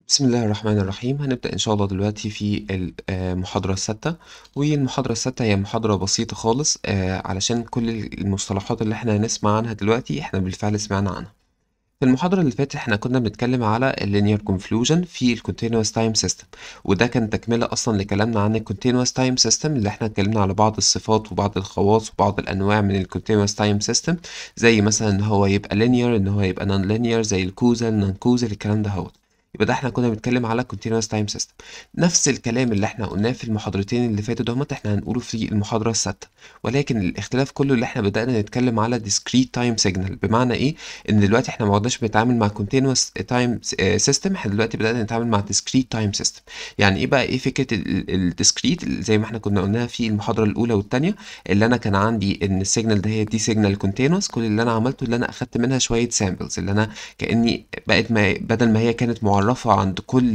بسم الله الرحمن الرحيم هنبدأ إن شاء الله دلوقتي في المحاضرة السادسة والمحاضرة السادسة هي محاضرة بسيطة خالص آه، علشان كل المصطلحات اللي احنا هنسمع عنها دلوقتي احنا بالفعل سمعنا عنها في المحاضرة اللي فاتت احنا كنا بنتكلم على ال linear convolution في ال continuous time system وده كان تكملة أصلا لكلامنا عن ال continuous time system اللي احنا اتكلمنا على بعض الصفات وبعض الخواص وبعض الأنواع من ال continuous time system زي مثلا إن هو يبقى linear إن هو يبقى non linear زي ال causal non causal الكلام ده هو يبقى ده احنا كنا بنتكلم على continuous time system نفس الكلام اللي احنا قلناه في المحاضرتين اللي فاتوا دهمت احنا هنقوله في المحاضرة السادسة ولكن الاختلاف كله اللي احنا بدأنا نتكلم على discrete time signal بمعنى ايه ان دلوقتي احنا ما عدناش بنتعامل مع continuous time system احنا دلوقتي بدأنا نتعامل مع discrete time system يعني ايه بقى ايه فكرة ال discrete زي ما احنا كنا قلناها في المحاضرة الأولى والثانية اللي انا كان عندي ان السيجنال ده هي دي سيجنال continuous كل اللي انا عملته اللي انا اخدت منها شوية samples اللي انا كأني بقت ما بدل ما هي كانت معرفة عند كل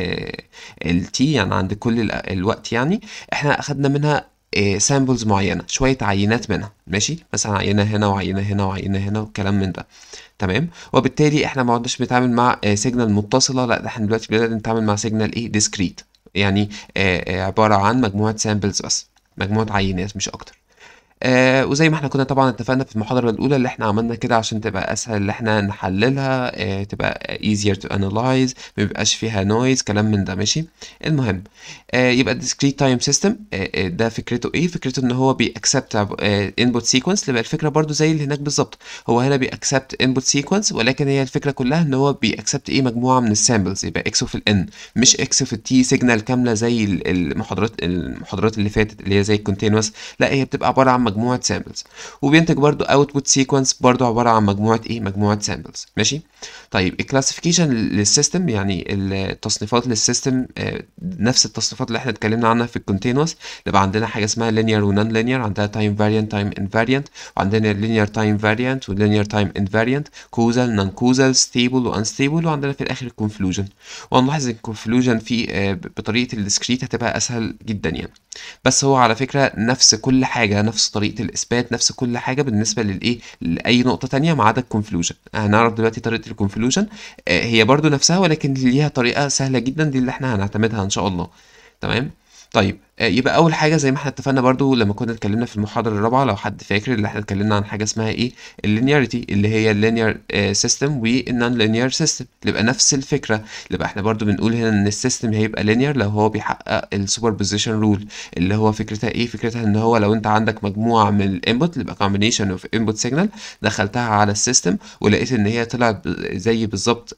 التي يعني عند كل ال- الوقت يعني احنا اخدنا منها سامبلز معينة شوية عينات منها ماشي مثلا عينة هنا وعينة هنا وعينة هنا والكلام من ده تمام وبالتالي احنا ما عدناش بنتعامل مع سيجنال متصلة لا ده احنا دلوقتي بدأنا نتعامل مع سيجنال ايه ديسكريت يعني آه، آه، عبارة عن مجموعة سامبلز بس مجموعة عينات مش أكتر آه وزي ما احنا كنا طبعا اتفقنا في المحاضرة الأولى اللي احنا عملنا كده عشان تبقى أسهل اللي احنا نحللها آه تبقى easier to analyze ما بيبقاش فيها noise كلام من ده ماشي المهم آه يبقى discrete time system آه آه، ده فكرته ايه فكرته ان هو بي accept آه input sequence يبقى الفكرة برضو زي اللي هناك بالظبط هو هنا بي accept input sequence ولكن هي الفكرة كلها ان هو بي accept ايه مجموعة من السامبلز يبقى x في ال n مش x في التي سيجنال كاملة زي ال- المحاضرات المحاضرات اللي فاتت اللي هي زي continuous لا هي بتبقى عبارة عن مجموعة سامبلز وبينتج برضو output sequence برضو عبارة عن مجموعة ايه مجموعة سامبلز ماشي طيب الكلاسيفيكيشن للسيستم يعني التصنيفات للسيستم آه، نفس التصنيفات اللي احنا اتكلمنا عنها في الكونتينوس يبقى عندنا حاجة اسمها linear ونون linear عندها time variant time invariant وعندنا linear time variant و linear time invariant causal non causal stable و unstable وعندنا في الاخر conclusion وهنلاحظ ان conclusion في آه، بطريقة الديسكريت هتبقى اسهل جدا يعني بس هو على فكرة نفس كل حاجة نفس طريقة الإثبات نفس كل حاجة بالنسبة للإيه لأي نقطة تانية ما عدا الكونفلوجن هنعرف دلوقتي طريقة الكونفلوجن هي برضو نفسها ولكن ليها طريقة سهلة جدا دي اللي احنا هنعتمدها إن شاء الله تمام طيب آه، يبقى اول حاجه زي ما احنا اتفقنا برضو لما كنا اتكلمنا في المحاضره الرابعه لو حد فاكر اللي احنا اتكلمنا عن حاجه اسمها ايه اللينياريتي اللي هي اللينير سيستم والنون لينير سيستم اللي يبقى نفس الفكره اللي يبقى احنا برضو بنقول هنا ان السيستم هيبقى لينير لو هو بيحقق السوبر بوزيشن رول اللي هو فكرتها ايه فكرتها ان هو لو انت عندك مجموعه من الانبوت اللي يبقى combination of input signal دخلتها على السيستم ولقيت ان هي طلعت ب- زي بالظبط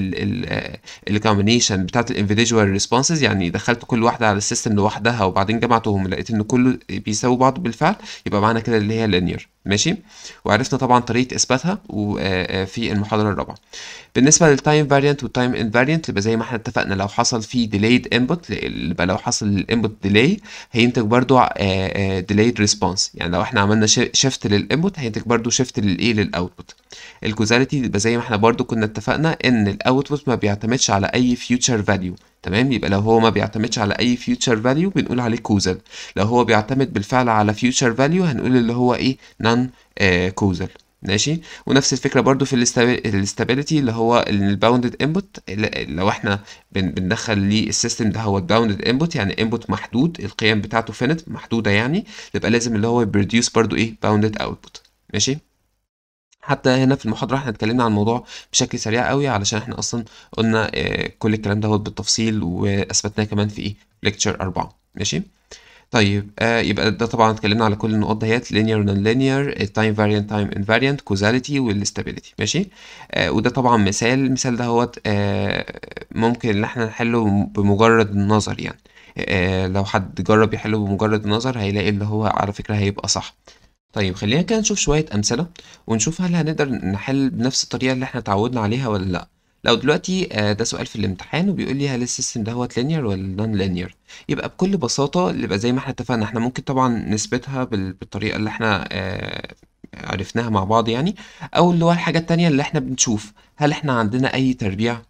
الكومبينيشن بتاعت الانديفيدوال ريسبونسز يعني دخلت كل واحده على السيستم لوحدها وبعدين جمعتهم لقيت ان كله بيساوي بعض بالفعل يبقى معنى كده اللي هي لينير ماشي وعرفنا طبعا طريقه اثباتها و- آه، آه، في المحاضره الرابعه بالنسبه للتايم فاريانت والتايم انفاريانت يبقى زي ما احنا اتفقنا لو حصل فيه delayed input يبقى لو حصل الانبوت ديلي هينتج برضو آه، آه، delayed response يعني لو احنا عملنا شيفت للانبوت هينتج برضو شيفت للايه للاوتبوت الكوزاليتي يبقى زي ما احنا برضو كنا اتفقنا ان الاوتبوت ما بيعتمدش على اي future value تمام يبقى لو هو ما بيعتمدش على اي future value بنقول عليه كوزال لو هو بيعتمد بالفعل على future value هنقول اللي هو ايه non كوزال ماشي ونفس الفكره برضو في الاستابيليتي اللي هو الباوندد انبوت لو احنا بن- بندخل للسيستم ده هو الباوندد انبوت يعني انبوت محدود القيم بتاعته فينت محدوده يعني يبقى لازم اللي هو يبروديوس برضو ايه باوندد اوتبوت ماشي حتى هنا في المحاضرة احنا اتكلمنا عن الموضوع بشكل سريع قوي علشان احنا اصلا قلنا آه، كل الكلام ده بالتفصيل واثبتناه كمان في ايه ليكتشر أربعة ماشي طيب آه يبقى ده طبعا اتكلمنا على كل النقط ديت linear non linear time variant time invariant causality والstability ماشي آه وده طبعا مثال المثال ده هو آه ممكن ان احنا نحله بمجرد النظر يعني آه لو حد جرب يحله بمجرد النظر هيلاقي اللي هو على فكرة هيبقى صح طيب خلينا كده نشوف شوية أمثلة ونشوف هل هنقدر نحل بنفس الطريقة اللي احنا اتعودنا عليها ولا لأ لو دلوقتي آه، ده سؤال في الامتحان وبيقول لي هل السيستم ده هو linear ولا non linear يبقى بكل بساطة يبقى زي ما احنا اتفقنا احنا ممكن طبعا نثبتها بال- بالطريقة اللي احنا آه، عرفناها مع بعض يعني أو اللي هو الحاجة التانية اللي احنا بنشوف هل احنا عندنا أي تربيع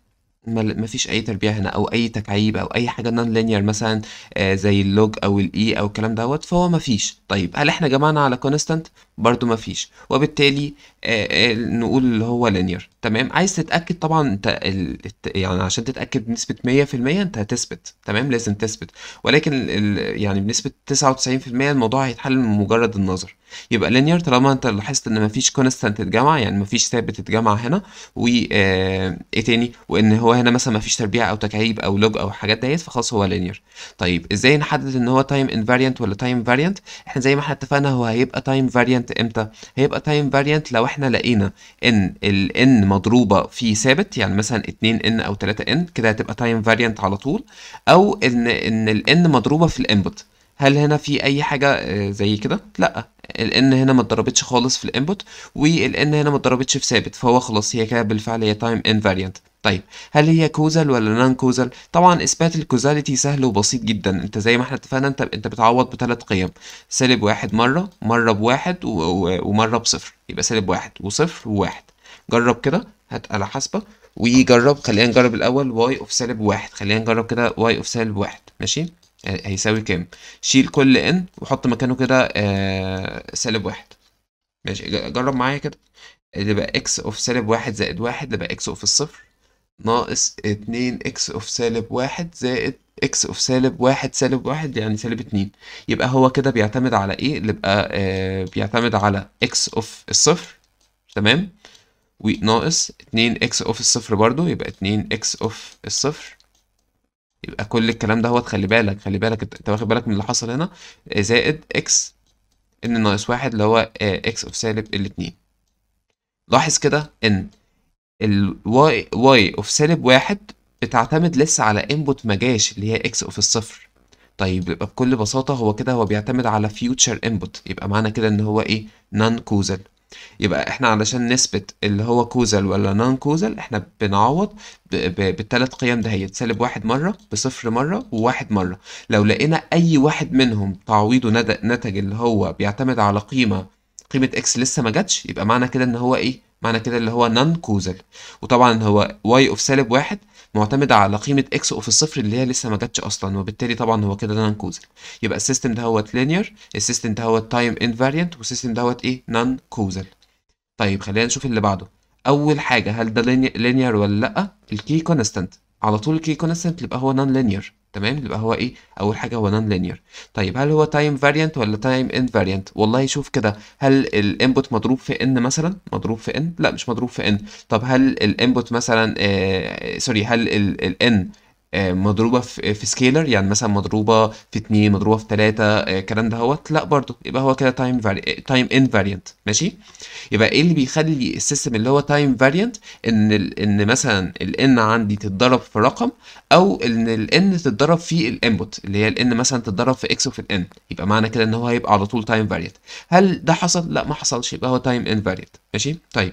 ما ما فيش أي تربيع هنا أو أي تكعيب أو أي حاجة non linear مثلًا آآ زي اللوج أو الE أو الكلام دوّة، فهو ما فيش. طيب هل إحنا جمعنا على constant؟ برضه ما فيش، وبالتالي آآ آآ نقول اللي هو linear تمام، عايز تتأكد طبعًا أنت ال الت يعني عشان تتأكد بنسبة 100% أنت هتثبت تمام، لازم تثبت، ولكن ال ال يعني بنسبة 99% الموضوع هيتحل من مجرد النظر. يبقى linear طالما أنت لاحظت إن ما فيش constant اتجمع، يعني ما فيش ثابت اتجمع هنا، و آآ إيه تاني، وإن هو هنا مثلًا ما فيش تربيع أو تكعيب أو لوج أو الحاجات ديّة، فخلاص هو linear. طيب إزاي نحدد إن هو time invariant والّا time variant؟ إحنا زي ما إحنا اتفقنا هو هيبقى time variant إمتى؟ هيبقى time variant لو إحنا لقينا إن الN مضروبة في ثابت، يعني مثلًا 2N أو 3N كده هتبقى time variant على طول، أو إن إن الN مضروبة في الinput. هل هنا في أي حاجة آآ زي كده؟ لأ، الN هنا ما اتضربتش خالص في الinput والN هنا ما اتضربتش في ثابت، فهو خلاص هي كده بالفعل هي time invariant. طيب هل هي causal والّا non causal؟ طبعًا إثبات الcausality سهل وبسيط جدًا، أنت زي ما إحنا اتفقنا أنت أنت بتعوّض ب3 قيم، -1 مرة، مرة ب1 و و ومرة ب0 يبقى -1 و0 و1. جرّب كده، هات آلة حاسبة وجرّب خلّينا نجرّب الأول y of -1 خلّينا نجرّب كده y of -1 ماشي، ه هيساوي كام؟ شيل كل n وحُط مكانه كده آآ -1 ماشي، ج جرّب معايا كده، يبقى x of -1 زائد 1 يبقى x of الصفر ناقص 2x of -1 زائد x of -1 سالب 1 يعني -2 يبقى هو كده بيعتمد على إيه؟ يبقى آآ بيعتمد على x of الصفر تمام، وناقص 2x of الصفر برضه يبقى 2x of الصفر. يبقى كل الكلام دوّة خلّي بالك، خلّي بالك أنت أنت واخد بالك من اللي حصل هنا، زائد x n ناقص 1 اللي هو آآ x of سالب الاتنين. لاحظ كده إن الy y of -1 بتعتمد لسه على input ما جاش اللي هي x of الصفر. طيب يبقى بكل بساطة هو كده هو بيعتمد على future input يبقى معنى كده إن هو إيه non causal يبقى إحنا علشان نثبت اللي هو causal والّا non causal إحنا بنعوّض ب ب بال3 قيم دهيّة -1 مرة، ب0 مرة، و1 مرة. لو لقينا أي واحد منهم تعويضه ند نتج اللي هو بيعتمد على قيمة قيمة x لسه ما جاتش، يبقى معنى كده إن هو إيه، معنى كده اللي هو non causal وطبعًا هو y of -1 معتمد على قيمة x of الصفر اللي هي لسه ما جاتش أصلًا، وبالتالي طبعًا هو كده non causal يبقى السيستم دهوّة linear السيستم دهوّة time invariant والسيستم دهوّة إيه non causal. طيب خلّينا نشوف اللي بعده، أول حاجة هل ده linear linear والّا لأ؟ الkey constant على طول الkey constant يبقى هو non linear تمام، يبقى هو إيه، أول حاجة هو non linear. طيب هل هو time variant والّا time invariant؟ والله شوف كده هل الinput مضروب في n مثلًا، مضروب في n؟ لأ مش مضروب في n. طب هل الinput مثلًا آآ sorry هل ال الn آآ مضروبة في في scalar يعني مثلًا مضروبة في 2 مضروبة في 3 آآ الكلام دهوّة؟ لأ برضه، يبقى هو كده time vari time invariant ماشي؟ يبقى إيه اللي بيخلّي السيستم اللي هو time variant إن ال إن مثلًا الn عندي تتضرب في رقم أو إن الn تتضرب في الinput اللي هي الn مثلًا تتضرب في x of الn يبقى معنى كده إن هو هيبقى على طول time variant. هل ده حصل؟ لأ ما حصلش يبقى هو time invariant ماشي؟ طيب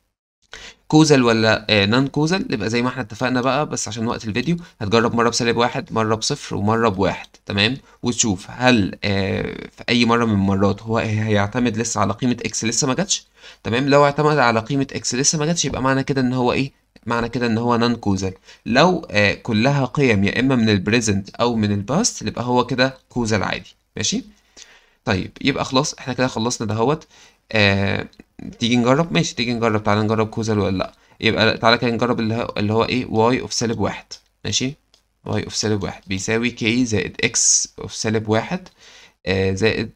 causal والّا آآ non causal يبقى زي ما إحنا اتفقنا بقى بس عشان وقت الفيديو هتجرّب مرة بسالب 1 مرة ب0 ومرة ب1 تمام، وتشوف هل آآ في أي مرة من المرات هو هيعتمد لسه على قيمة x لسه ما جاتش تمام، لو اعتمد على قيمة x لسه ما جاتش يبقى معنى كده إن هو إيه، معنى كده إن هو non causal لو آآ كلّها قيم يا إما من الpresent أو من الpast يبقى هو كده causal عادي ماشي؟ طيب يبقى خلاص إحنا كده خلّصنا دهوّة آآ تيجي نجرّب؟ ماشي تيجي نجرّب تعالَ نجرّب causal والّا لأ. يبقى تعالَ كده نجرّب اللي هو اللي هو إيه y of -1 ماشي، y of -1 بيساوي k زائد x of -1 آآ زائد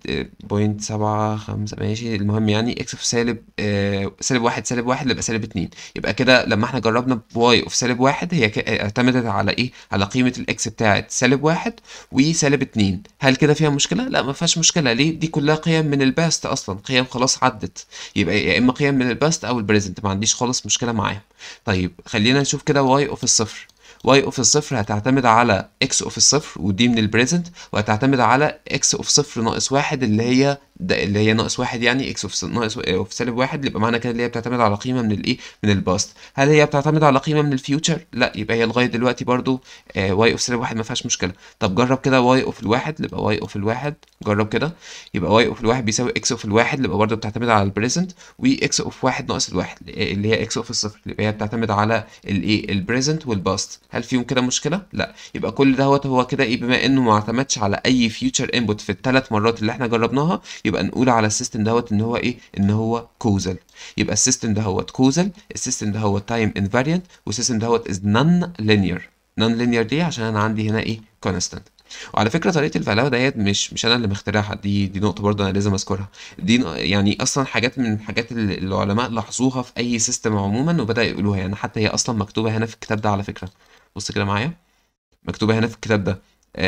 .75 ماشي، المهم يعني x of سالب آآ -1 -1 يبقى -2 يبقى كده لمّا إحنا جرّبنا بy of -1 هي ك اعتمدت على إيه، على قيمة الx بتاعة -1 و-2 هل كده فيها مشكلة؟ لأ ما فيهاش مشكلة ليه؟ دي كلّها قيم من الpast أصلًا، قيم خلاص عدّت يبقى يا إما قيم من الpast أو الpresent ما عنديش خالص مشكلة معاهم. طيب خلّينا نشوف كده y of الصفر y of الصفر هتعتمد على x of الصفر ودي من الpresent وهتعتمد على x of صفر ناقص 1 اللي هي ده اللي هي ناقص واحد يعني اكس اوف ناقص اوف سالب واحد يبقى معنى كده اللي هي بتعتمد على قيمه من الايه من الباست هل هي بتعتمد على قيمه من الفيوتشر لا يبقى هي لغايه دلوقتي برضو واي اوف سالب واحد ما فيهاش مشكله طب جرب كده واي اوف الواحد يبقى واي اوف الواحد جرب كده يبقى واي اوف الواحد بيساوي اكس اوف الواحد يبقى برضو بتعتمد على البريزنت واكس اوف واحد ناقص الواحد اللي هي اكس اوف الصفر يبقى هي بتعتمد على الايه البريزنت والباست هل فيهم كده مشكله لا يبقى كل دوت هو كده ايه بما انه ما اعتمدش على اي فيوتشر انبوت في الثلاث مرات اللي احنا جربناها يبقى نقول على السيستم دوت ان هو ايه ان هو كوزل يبقى السيستم دهوت كوزل السيستم دهوت تايم انفاريانت والسيستم دهوت از نون لينير نون لينير ليه عشان انا عندي هنا ايه كونستانت وعلى فكره طريقه الفلاوه ديت مش مش انا اللي مخترعها دي دي نقطه برضه انا لازم اذكرها دي يعني اصلا حاجات من الحاجات اللي العلماء لاحظوها في اي سيستم عموما وبدا يقولوها يعني حتى هي اصلا مكتوبه هنا في الكتاب ده على فكره بص كده معايا مكتوبه هنا في الكتاب ده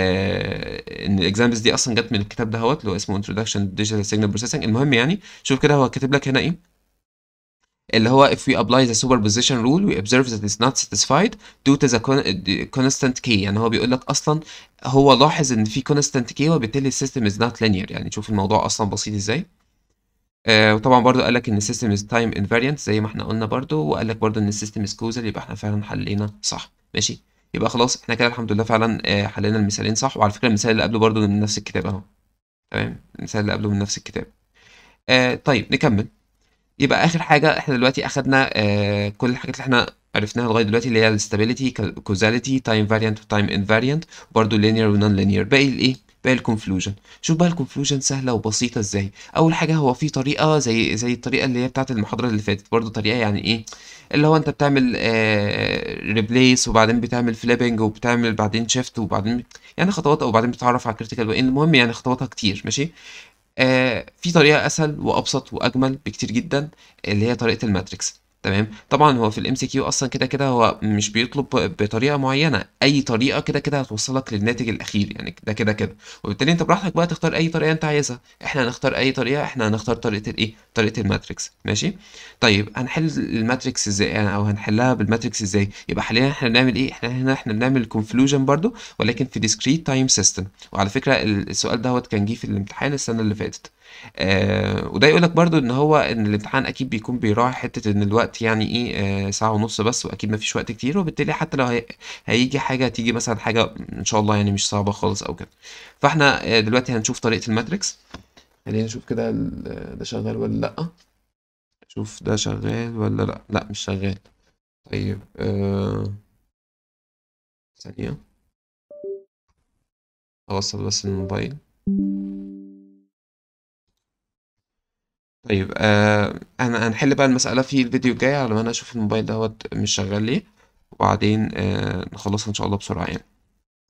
آه ان الاكزامبلز دي اصلا جت من الكتاب ده هوت اللي هو اسمه Introduction to Digital Signal Processing المهم يعني شوف كده هو كاتب لك هنا ايه اللي هو if we apply the superposition rule we observe that it's not satisfied due to the constant k يعني هو بيقول لك اصلا هو لاحظ ان في constant k وبالتالي السيستم is not linear يعني شوف الموضوع اصلا بسيط ازاي آه وطبعا برضو قال لك ان السيستم is time invariant زي ما احنا قلنا برضو وقال لك برضو ان السيستم is causal يبقى احنا فعلا حلينا صح ماشي يبقى خلاص احنا كده الحمد لله فعلا آه حلينا المثالين صح وعلى فكره المثال اللي قبله برضو من نفس الكتاب اهو تمام المثال اللي قبله من نفس الكتاب آه طيب نكمل يبقى اخر حاجه احنا دلوقتي اخدنا آه كل الحاجات اللي احنا عرفناها لغايه دلوقتي اللي هي الستابيليتي كوزاليتي تايم فاريانت وتايم انفاريانت وبرده لينير ونون لينير باقي الايه باقي الكونفلوجن شوف بقى الكونفلوجن سهله وبسيطه ازاي اول حاجه هو في طريقه زي زي الطريقه اللي هي بتاعه المحاضره اللي فاتت برده طريقه يعني ايه اللي هو انت بتعمل آه ريبليس وبعدين بتعمل فليبنج وبتعمل بعدين شيفت وبعدين يعني خطوات وبعدين بتتعرف على الكريتيكال المهم يعني خطواتها كتير ماشي آه في طريقة أسهل وأبسط وأجمل بكتير جدا اللي هي طريقة الماتريكس تمام طبعا هو في الام سي كيو اصلا كده كده هو مش بيطلب بطريقه معينه اي طريقه كده كده هتوصلك للناتج الاخير يعني ده كده كده وبالتالي انت براحتك بقى تختار اي طريقه انت عايزها احنا هنختار اي طريقه احنا هنختار طريقه الايه طريقه الماتريكس ماشي طيب هنحل الماتريكس ازاي يعني او هنحلها بالماتريكس ازاي يبقى حاليا احنا بنعمل ايه احنا هنا احنا بنعمل كونفلوجن برضو ولكن في ديسكريت تايم سيستم وعلى فكره السؤال دوت كان جه في الامتحان السنه اللي فاتت آه وده يقول لك برضو ان هو ان الامتحان اكيد بيكون بيراعي حته ان الوقت يعني ايه آه ساعه ونص بس واكيد ما فيش وقت كتير وبالتالي حتى لو هي هيجي حاجه تيجي مثلا حاجه ان شاء الله يعني مش صعبه خالص او كده فاحنا آه دلوقتي هنشوف طريقه الماتريكس خلينا نشوف كده ده شغال ولا لا شوف ده شغال ولا لا لا مش شغال طيب آه ثانيه اوصل بس الموبايل طيب آه انا هنحل بقى المسألة في الفيديو الجاي على ما انا اشوف الموبايل دوت مش شغال ليه وبعدين آه نخلصها ان شاء الله بسرعة يعني